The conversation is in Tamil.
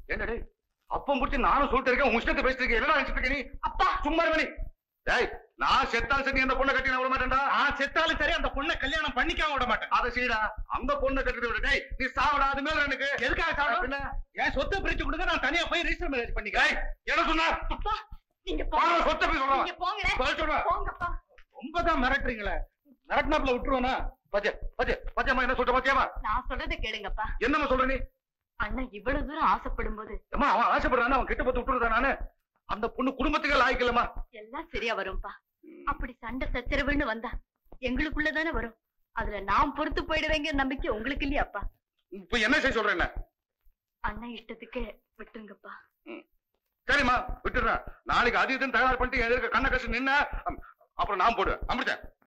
என்னடே அப்பம் முடிச்சு நானும் சொல்லிட்டு இருக்கேன் உன் இஷ்டத்தை பேசிட்டு இருக்கேன் என்ன நினைச்சிட்டு இருக்க நீ அப்பா சும்மா இரு மணி டேய் நான் செத்தால் சரி அந்த பொண்ணை கட்டி நான் விட மாட்டேன்டா நான் செத்தாலும் சரி அந்த பொண்ணை கல்யாணம் பண்ணிக்காம விட மாட்டேன் அதை செய்யடா அந்த பொண்ணை கட்டிட்டு விட டேய் நீ சாவடா அது மேல எனக்கு எதுக்காக சாவணும்? பின்ன? என் சொத்தை பிரிச்சு கொடுங்க நான் தனியா போய் ரெஜிஸ்டர் மேரேஜ் பண்ணிக்கிறேன் டேய் என்ன சொன்ன அப்பா நீங்க வா, போங்க சொத்தை போய் சொல்றேன் நீங்க போங்களே சொல்ல சொல்றேன் போங்கப்பா ரொம்ப தான் மிரட்டுறீங்களே மிரட்டினாப்புல விட்டுருவானா பாத்தியா பாத்தியா பாத்தியாமா என்ன சொல்ற பாத்தியாமா நான் சொல்றதை கேளுங்கப்பா என்னம்மா சொல்ற நீ அண்ணன் இவ்வளவு தூரம் ஆசைப்படும் போது அம்மா அவன் ஆசைப்படுறான் அவன் கிட்ட பார்த்து விட்டுறதா நானு அந்த பொண்ணு குடும்பத்துக்கே லாய்க்கலமா எல்லாம் சரியா வரும்பா அப்படி சண்டை சச்சரவுன்னு வந்தா எங்களுக்குள்ளதானே வரும் அதுல நான் பொறுத்து போயிடுவேங்கிற நம்பிக்கை உங்களுக்கு இல்லையாப்பா இப்ப என்ன செய்ய சொல்ற என்ன அண்ணன் இஷ்டத்துக்கு விட்டுருங்கப்பா சரிம்மா விட்டுறேன் நாளைக்கு அது இதுன்னு தயார் பண்ணிட்டு எதிர்க்க கண்ணை கசி நின்ன அப்புறம் நான் போடுவேன் அமிர்தேன்